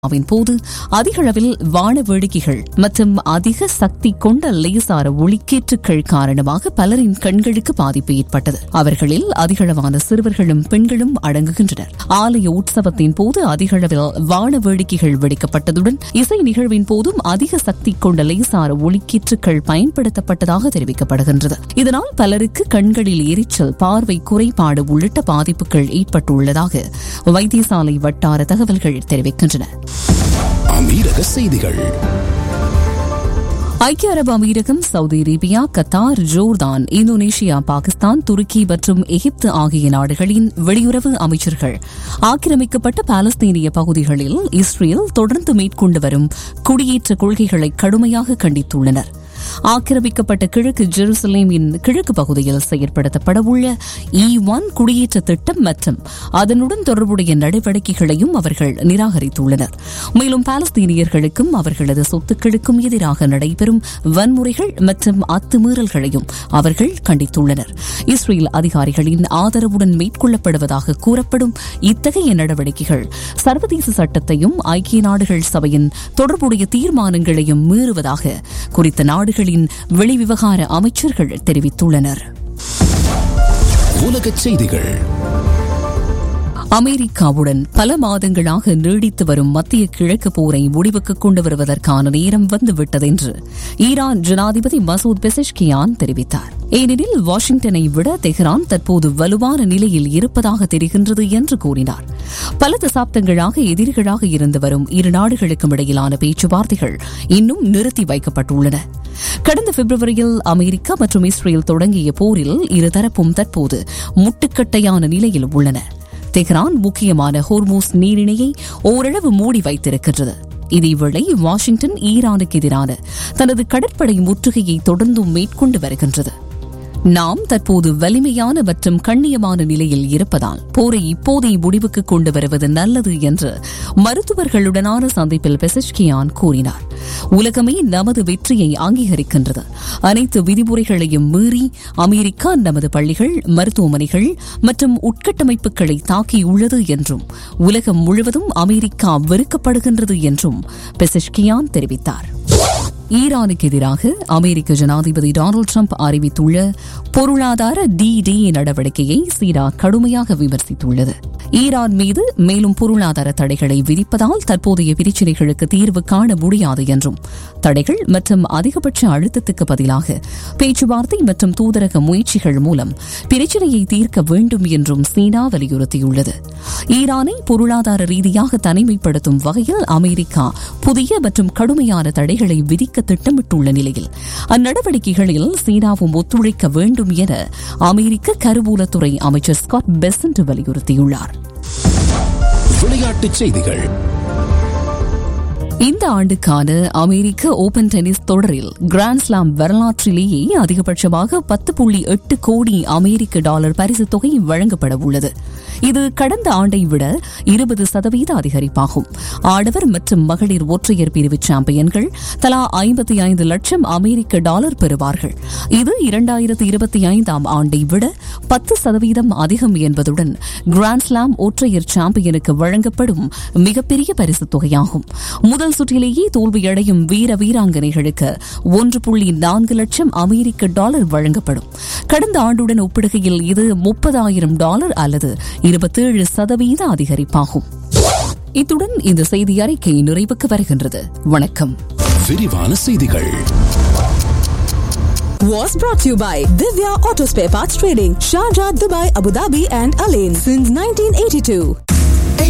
Win போது அதிக அளவில் வான வேடிக்கைகள் மற்றும் அதிக சக்தி கொண்ட லேசார ஒளிக்கேற்றுக்கள் காரணமாக பலரின் கண்களுக்கு பாதிப்பு ஏற்பட்டது அவர்களில் அதிகளவான சிறுவர்களும் பெண்களும் அடங்குகின்றனர் ஆலய உற்சவத்தின் போது அதிக அளவில் வான வேடிக்கைகள் வெடிக்கப்பட்டதுடன் இசை நிகழ்வின் போதும் அதிக சக்தி கொண்ட லேசார ஒளிக்கேற்றுக்கள் பயன்படுத்தப்பட்டதாக தெரிவிக்கப்படுகின்றது இதனால் பலருக்கு கண்களில் எரிச்சல் பார்வை குறைபாடு உள்ளிட்ட பாதிப்புகள் ஏற்பட்டுள்ளதாக வைத்தியசாலை வட்டார தகவல்கள் தெரிவிக்கின்றன அமீரக செய்திகள் ஐக்கிய அரபு அமீரகம் Saudi Arabia Qatar Jordan Indonesia Pakistan துருக்கி மற்றும் எகிப்து ஆகிய நாடுகளின் வெளியுறவு அமைச்சர்கள் ஆக்கிரமிக்கப்பட்ட பாலஸ்தீனிய பகுதிகளில் இஸ்ரேல் தொடர்ந்து மேற்கொண்டு வரும் குடியேற்ற கொள்கைகளை கடுமையாக கண்டித்துள்ளனா் ஆக்கிரமிக்கப்பட்ட கிழக்கு ஜெருசலேமின் கிழக்கு பகுதியில் செயற்படுத்தப்படவுள்ள இ ஒன் குடியேற்ற திட்டம் மற்றும் அதனுடன் தொடர்புடைய நடவடிக்கைகளையும் அவர்கள் நிராகரித்துள்ளனர் மேலும் பாலஸ்தீனியர்களுக்கும் அவர்களது சொத்துக்களுக்கும் எதிராக நடைபெறும் வன்முறைகள் மற்றும் அத்துமீறல்களையும் அவர்கள் கண்டித்துள்ளனர் இஸ்ரேல் அதிகாரிகளின் ஆதரவுடன் மேற்கொள்ளப்படுவதாக கூறப்படும் இத்தகைய நடவடிக்கைகள் சர்வதேச சட்டத்தையும் ஐக்கிய நாடுகள் சபையின் தொடர்புடைய தீர்மானங்களையும் மீறுவதாக குறித்த நாடுகளின் வெளிவிவகார அமைச்சர்கள் தெரிவித்துள்ளனர் உலகச் செய்திகள் அமெரிக்காவுடன் பல மாதங்களாக நீடித்து வரும் மத்திய கிழக்கு போரை முடிவுக்கு கொண்டு வருவதற்கான நேரம் வந்துவிட்டது என்று ஈரான் ஜனாதிபதி மசூத் பெசஷ்கியான் தெரிவித்தார் ஏனெனில் வாஷிங்டனை விட தெஹ்ரான் தற்போது வலுவான நிலையில் இருப்பதாக தெரிகின்றது என்று கூறினார் பல தசாப்தங்களாக எதிரிகளாக இருந்து வரும் இரு நாடுகளுக்கும் இடையிலான பேச்சுவார்த்தைகள் இன்னும் நிறுத்தி வைக்கப்பட்டுள்ளன கடந்த பிப்ரவரியில் அமெரிக்கா மற்றும் இஸ்ரேல் தொடங்கிய போரில் இருதரப்பும் தற்போது முட்டுக்கட்டையான நிலையில் உள்ளன தெஹ்ரான் முக்கியமான ஹோர்மூஸ் நீரிணையை ஓரளவு மூடி வைத்திருக்கின்றது இதேவேளை வாஷிங்டன் ஈரானுக்கு எதிரான தனது கடற்படை முற்றுகையை தொடர்ந்தும் மேற்கொண்டு வருகின்றது நாம் தற்போது வலிமையான மற்றும் கண்ணியமான நிலையில் இருப்பதால் போரை இப்போதே முடிவுக்கு கொண்டு வருவது நல்லது என்று மருத்துவர்களுடனான சந்திப்பில் பெசச்கியான் கூறினார் உலகமே நமது வெற்றியை அங்கீகரிக்கின்றது அனைத்து விதிமுறைகளையும் மீறி அமெரிக்கா நமது பள்ளிகள் மருத்துவமனைகள் மற்றும் உட்கட்டமைப்புகளை தாக்கியுள்ளது என்றும் உலகம் முழுவதும் அமெரிக்கா வெறுக்கப்படுகின்றது என்றும் பெசச்கியான் தெரிவித்தார் ஈரானுக்கு எதிராக அமெரிக்க ஜனாதிபதி டொனால்டு ட்ரம்ப் அறிவித்துள்ள பொருளாதார டி டி நடவடிக்கையை சீனா கடுமையாக விமர்சித்துள்ளது ஈரான் மீது மேலும் பொருளாதார தடைகளை விதிப்பதால் தற்போதைய பிரச்சினைகளுக்கு தீர்வு காண முடியாது என்றும் தடைகள் மற்றும் அதிகபட்ச அழுத்தத்துக்கு பதிலாக பேச்சுவார்த்தை மற்றும் தூதரக முயற்சிகள் மூலம் பிரச்சினையை தீர்க்க வேண்டும் என்றும் சீனா வலியுறுத்தியுள்ளது ஈரானை பொருளாதார ரீதியாக தனிமைப்படுத்தும் வகையில் அமெரிக்கா புதிய மற்றும் கடுமையான தடைகளை விதிக்க திட்டமிட்டுள்ள நிலையில் அந்நடவடிக்கைகளில் சீனாவும் ஒத்துழைக்க வேண்டும் என அமெரிக்க கருவூலத்துறை அமைச்சர் ஸ்காட் பெசன்ட் வலியுறுத்தியுள்ளார் விளையாட்டுச் செய்திகள் இந்த ஆண்டுக்கான அமெரிக்க ஓபன் டென்னிஸ் தொடரில் கிராண்ட்ஸ்லாம் வரலாற்றிலேயே அதிகபட்சமாக பத்து புள்ளி எட்டு கோடி அமெரிக்க டாலர் பரிசு தொகை வழங்கப்பட உள்ளது இது கடந்த ஆண்டை விட இருபது சதவீத அதிகரிப்பாகும் ஆடவர் மற்றும் மகளிர் ஒற்றையர் பிரிவு சாம்பியன்கள் தலா ஐம்பத்தி ஐந்து லட்சம் அமெரிக்க டாலர் பெறுவார்கள் இது இரண்டாயிரத்தி இருபத்தி ஐந்தாம் ஆண்டை விட பத்து சதவீதம் அதிகம் என்பதுடன் கிராண்ட்ஸ்லாம் ஒற்றையர் சாம்பியனுக்கு வழங்கப்படும் மிகப்பெரிய பரிசு தொகையாகும் முதல் சுற்றிலேயே தோல்வியடையும் வீர வீராங்கனைகளுக்கு ஒன்று புள்ளி நான்கு லட்சம் அமெரிக்க டாலர் வழங்கப்படும் கடந்த ஆண்டுடன் ஒப்பிடுகையில் இது முப்பதாயிரம் டாலர் அல்லது இருபத்தேழு சதவீத அதிகரிப்பாகும் இத்துடன் இந்த செய்தி அறிக்கை நிறைவுக்கு வருகின்றது வணக்கம் விரிவான செய்திகள் was brought to you by Divya Auto Spare Parts Trading, Sharjah, Dubai, Abu Dhabi, and Alain since 1982.